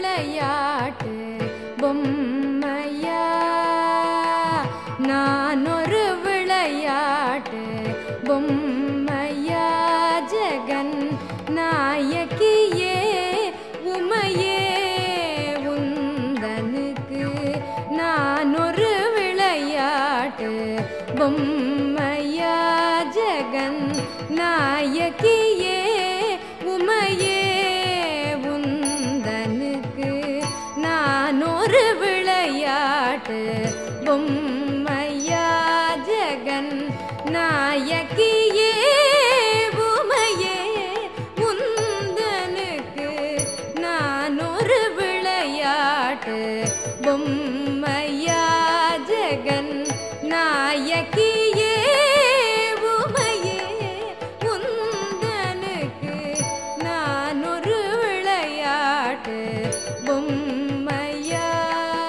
விளையாட்டு பொம்மையா நான் ஒரு விளையாட்டு பொம்மையா ஜெகன் நாயகியே உமையே உந்தனுக்கு நான் ஒரு விளையாட்டு பொம்மையா ஜெகன் நாயகியே உமையே உந்தனுக்கு நான் ஒரு விளையாட்டு பொம்மையா ஜெகன் நாயகியே உமையே உந்தனுக்கு நான் ஒரு விளையாட்டு பொம்மையா ஜெகன் நாயகியே உமையே உந்தனுக்கு நான் ஒரு விளையாட்டு பொம்மையா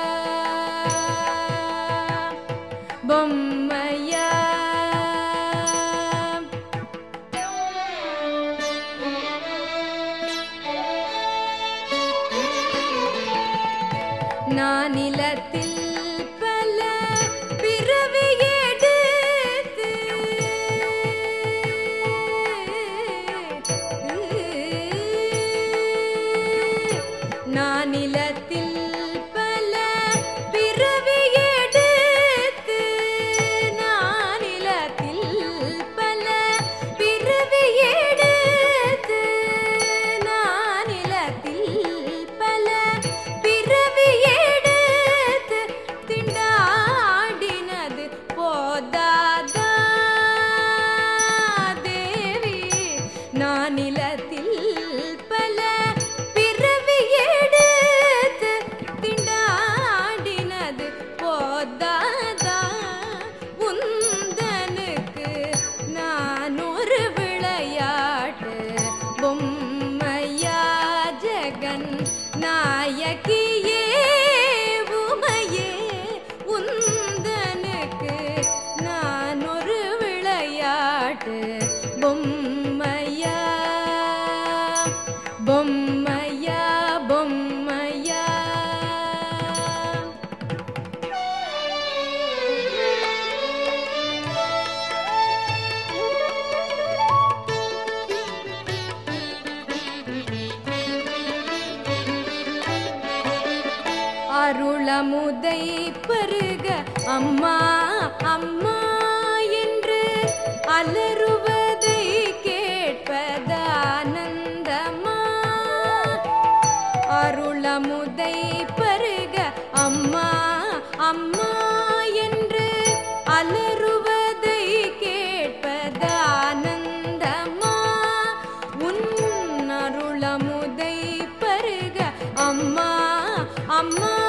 பொம்மையா நான் நிலத்தில் பல பிறவி எடுத்து நான் நிலத்தில் பல பிறவி எடுத்து நான் நிலத்தில் பல பிறவி எடுத்து நான் நிலத்தில் பல பிறவி எடுத்து திண்டாடினது போதாதா தேவி நான் நிலத்தில் பல பிறவி எடுத்து திண்டாடினது போதாதா உந்தனுக்கு நான் ஒரு விளையாட்டு பொம்மையா ஜெகன் நாயகியே உமையே உந்தனுக்கு நான் ஒரு விளையாட்டு பொம்மையா பொம்மையா பொம்மையா அருளமுதை பருக அம்மா அம்மா என்று அலறுவதை கேட்பதானந்தமா அருளமுதை பருக அம்மா அம்மா என்று அலறுவதை கேட்பதானந்தமா உன் அருளமுதை பருக அம்மா அம்மா